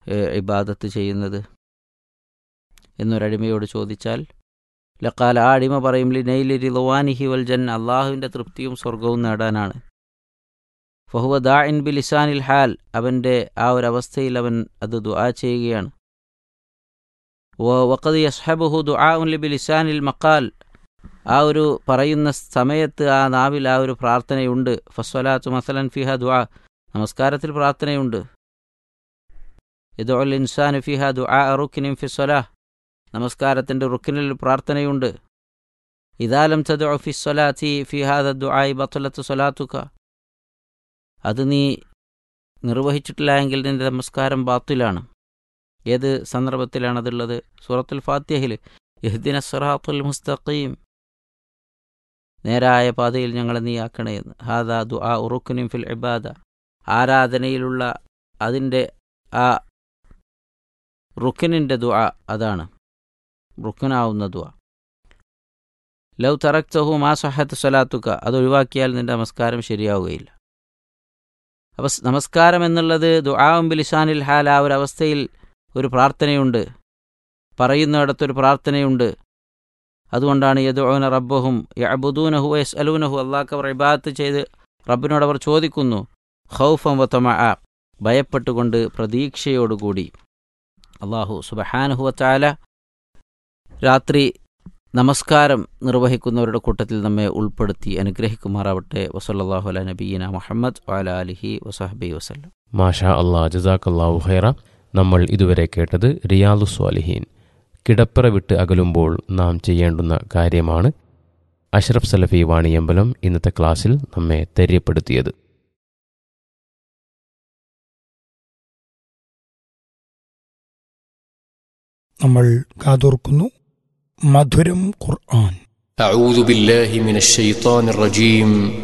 ഇബാദത്ത് ചെയ്യുന്നത് എന്നൊരടിമയോട് ചോദിച്ചാൽ ലക്കാൽ ആ അടിമ പറയും ലി നെയ്ലി റിദ്വാനിഹി വൽ ജൻ അള്ളാഹുവിൻ്റെ തൃപ്തിയും സ്വർഗവും നേടാനാണ് ഫഹുവ ദാ ഇൻ ബി ലിസാനിൽ ഹാൽ അവൻ്റെ ആ ഒരു അവസ്ഥയിൽ അവൻ അത് ദുആ ചെയ്യുകയാണ് വഖദ് യസ്ഹബുഹു ദുആ ഉൻ ലി ബി ലിസാനിൽ മക്കാൽ ആ ഒരു പറയുന്ന സമയത്ത് ആ നാവിൽ ആ ഒരു പ്രാർത്ഥനയുണ്ട് ഫസ്വലാത്തു മസലൻ ഫിഹ ദുആ നമസ്കാരത്തിൽ പ്രാർത്ഥനയുണ്ട് ഇദുൽ ഇൻസാൻ ഫിഹ ദുആ റുക്കിനിൻ ഫി സ്വലാഹ് നമസ്കാരത്തിൻ്റെ റുക്കിനിൽ പ്രാർത്ഥനയുണ്ട് ഇദാലം തദു ഫി സ്വലാത്തി ഫി ഹാദ ദുആയി ബത്തലത്ത് സ്വലാത്തുക അത് നീ നിർവഹിച്ചിട്ടില്ല എങ്കിൽ നിന്റെ നമസ്കാരം ബാത്തിലാണ് ഏത് സന്ദർഭത്തിലാണ് അതുള്ളത് സൂറത്തുൽ ഫാത്തിഹയിൽ ഇഹ്ദിന സറാത്തുൽ മുസ്തഖീം നേരായ പാതയിൽ ഞങ്ങളെ നീ ആക്കണേ എന്ന് ഹാദാ ദുആ ഉറുക്കുനിം ഫിൽ ഇബാദ ആരാധനയിലുള്ള അതിൻ്റെ ആ റുക്കിനിൻ്റെ ദുആ അതാണ് റുക്കിനാവുന്ന ദുആ ലൗ തറക്തഹു മാ സഹത്ത് സ്വലാത്തുക അത് ഒഴിവാക്കിയാൽ നിന്റെ നമസ്കാരം ശരിയാവുകയില്ല അപ്പം നമസ്കാരം എന്നുള്ളത് ദുആവും ബിലിസാനിൽ ഹാൽ ആ ഒരു അവസ്ഥയിൽ ഒരു പ്രാർത്ഥനയുണ്ട് പറയുന്നിടത്തൊരു പ്രാർത്ഥനയുണ്ട് അതുകൊണ്ടാണ് യദുന റബ്ബഹും യഅബുദൂനഹു എസ് അലൂനഹു അള്ളാഹ് അവർ ഇബാത്ത് ചെയ്ത് റബ്ബിനോട് അവർ ചോദിക്കുന്നു ഖൗഫം വത്തമ ഭയപ്പെട്ടുകൊണ്ട് പ്രതീക്ഷയോടുകൂടി അള്ളാഹു സുബഹാനുഹുവത്താല രാത്രി നമസ്കാരം നിർവഹിക്കുന്നവരുടെ കൂട്ടത്തിൽ നമ്മെ ഉൾപ്പെടുത്തി അനുഗ്രഹിക്കുമാറാവട്ടെ വസല്ലാഹു അല നബീന മുഹമ്മദ് വാല അലിഹി വസഹബി വസ്ലം മാഷാ അള്ളാഹ് ജസാഖല്ലാഹു ഹൈറ നമ്മൾ ഇതുവരെ കേട്ടത് റിയാലു സ്വാലിഹീൻ കിടപ്പറ വിട്ട് അകലുമ്പോൾ നാം ചെയ്യേണ്ടുന്ന കാര്യമാണ് അഷ്റഫ് സലഫി വാണിയമ്പലം ഇന്നത്തെ ക്ലാസ്സിൽ നമ്മെ തെര്യപ്പെടുത്തിയത് നമ്മൾ കാതോർക്കുന്നു മധുരം ഖുർആൻ أعوذ بالله من الشيطان الرجيم